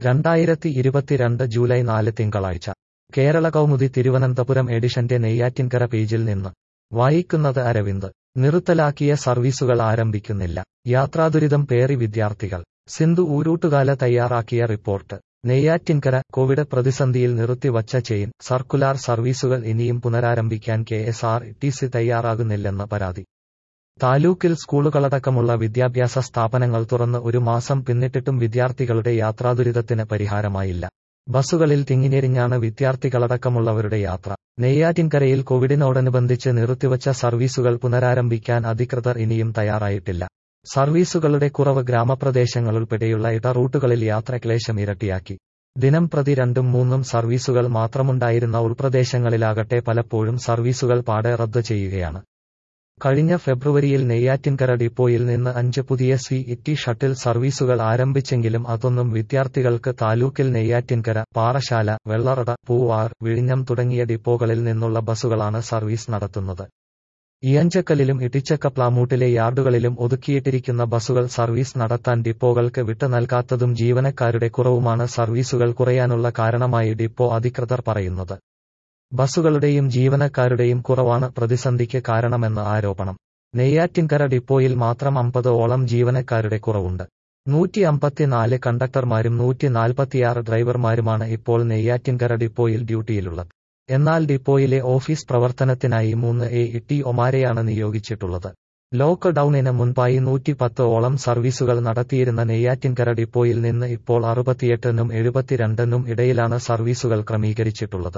രണ്ടായിരത്തി ഇരുപത്തിരണ്ട് ജൂലൈ നാല് തിങ്കളാഴ്ച കേരള കൗമുദി തിരുവനന്തപുരം എഡിഷന്റെ നെയ്യാറ്റിൻകര പേജിൽ നിന്ന് വായിക്കുന്നത് അരവിന്ദ് നിർത്തലാക്കിയ സർവീസുകൾ ആരംഭിക്കുന്നില്ല യാത്രാദുരിതം പേറി വിദ്യാർത്ഥികൾ സിന്ധു ഊരൂട്ടുകാല തയ്യാറാക്കിയ റിപ്പോർട്ട് നെയ്യാറ്റിൻകര കോവിഡ് പ്രതിസന്ധിയിൽ നിർത്തിവച്ച ചെയിൻ സർക്കുലാർ സർവീസുകൾ ഇനിയും പുനരാരംഭിക്കാൻ K S R T C തയ്യാറാകുന്നില്ലെന്ന് പരാതി താലൂക്കിൽ സ്കൂളുകളടക്കമുള്ള വിദ്യാഭ്യാസ സ്ഥാപനങ്ങൾ തുറന്ന് ഒരു മാസം പിന്നിട്ടിട്ടും വിദ്യാർത്ഥികളുടെ യാത്രാദുരിതത്തിന് പരിഹാരമായില്ല ബസ്സുകളിൽ തിങ്ങിനെരിഞ്ഞാണ് വിദ്യാർത്ഥികളടക്കമുള്ളവരുടെ യാത്ര നെയ്യാറ്റിൻകരയിൽ കോവിഡിനോടനുബന്ധിച്ച് നിർത്തിവച്ച സർവീസുകൾ പുനരാരംഭിക്കാൻ അധികൃതർ ഇനിയും തയ്യാറായിട്ടില്ല സർവീസുകളുടെ കുറവ് ഗ്രാമപ്രദേശങ്ങളുൾപ്പെടെയുള്ള ഇട റൂട്ടുകളിൽ യാത്രക്ലേശം ഇരട്ടിയാക്കി ദിനം പ്രതി രണ്ടും മൂന്നും സർവീസുകൾ മാത്രമുണ്ടായിരുന്ന ഉൾപ്രദേശങ്ങളിലാകട്ടെ പലപ്പോഴും സർവീസുകൾ പാടെ റദ്ദ് ചെയ്യുകയാണ് കഴിഞ്ഞ ഫെബ്രുവരിയിൽ നെയ്യാറ്റിൻകര ഡിപ്പോയിൽ നിന്ന് അഞ്ച് പുതിയ സി ഇറ്റി ഷട്ടിൽ സർവീസുകൾ ആരംഭിച്ചെങ്കിലും അതൊന്നും വിദ്യാർത്ഥികൾക്ക് താലൂക്കിൽ നെയ്യാറ്റിൻകര പാറശാല വെള്ളറട പൂവാർ വിഴിഞ്ഞം തുടങ്ങിയ ഡിപ്പോകളിൽ നിന്നുള്ള ബസ്സുകളാണ് സർവീസ് നടത്തുന്നത് ഇയഞ്ചക്കലിലും ഇട്ടിച്ചക്കപ്ലാമൂട്ടിലെ യാർഡുകളിലും ഒതുക്കിയിട്ടിരിക്കുന്ന ബസ്സുകൾ സർവീസ് നടത്താൻ ഡിപ്പോകൾക്ക് വിട്ടു നൽകാത്തതും ജീവനക്കാരുടെ കുറവുമാണ് സർവീസുകൾ കുറയാനുള്ള കാരണമായി ഡിപ്പോ അധികൃതർ പറയുന്നത് ബസ്സുകളുടെയും ജീവനക്കാരുടെയും കുറവാണ് പ്രതിസന്ധിക്ക് കാരണമെന്ന് ആരോപണം നെയ്യാറ്റിൻകര ഡിപ്പോയിൽ മാത്രം അമ്പതോളം ജീവനക്കാരുടെ കുറവുണ്ട് നൂറ്റി അമ്പത്തിനാല് കണ്ടക്ടർമാരും നൂറ്റി നാൽപ്പത്തിയാറ് ഡ്രൈവർമാരുമാണ് ഇപ്പോൾ നെയ്യാറ്റിൻകര ഡിപ്പോയിൽ ഡ്യൂട്ടിയിലുള്ളത് എന്നാൽ ഡിപ്പോയിലെ ഓഫീസ് പ്രവർത്തനത്തിനായി മൂന്ന് എ ടി ഒമാരെയാണ് നിയോഗിച്ചിട്ടുള്ളത് ലോക്ക് ഡൌണിന് മുൻപായി നൂറ്റിപ്പത്ത് ഓളം സർവീസുകൾ നടത്തിയിരുന്ന നെയ്യാറ്റിൻകര ഡിപ്പോയിൽ നിന്ന് ഇപ്പോൾ അറുപത്തിയെട്ടിനും എഴുപത്തിരണ്ടിനും ഇടയിലാണ് സർവീസുകൾ ക്രമീകരിച്ചിട്ടുള്ളത്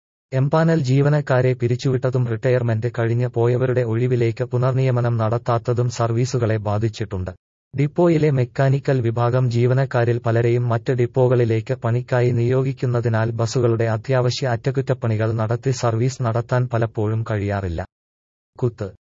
എംപാനൽ ജീവനക്കാരെ പിരിച്ചുവിട്ടതും റിട്ടയർമെന്റ് കഴിഞ്ഞ് പോയവരുടെ ഒഴിവിലേക്ക് പുനർനിയമനം നടത്താത്തതും സർവീസുകളെ ബാധിച്ചിട്ടുണ്ട് ഡിപ്പോയിലെ മെക്കാനിക്കൽ വിഭാഗം ജീവനക്കാരിൽ പലരെയും മറ്റ് ഡിപ്പോകളിലേക്ക് പണിക്കായി നിയോഗിക്കുന്നതിനാൽ ബസ്സുകളുടെ അത്യാവശ്യ അറ്റകുറ്റപ്പണികൾ നടത്തി സർവീസ് നടത്താൻ പലപ്പോഴും കഴിയാറില്ല കുത്ത്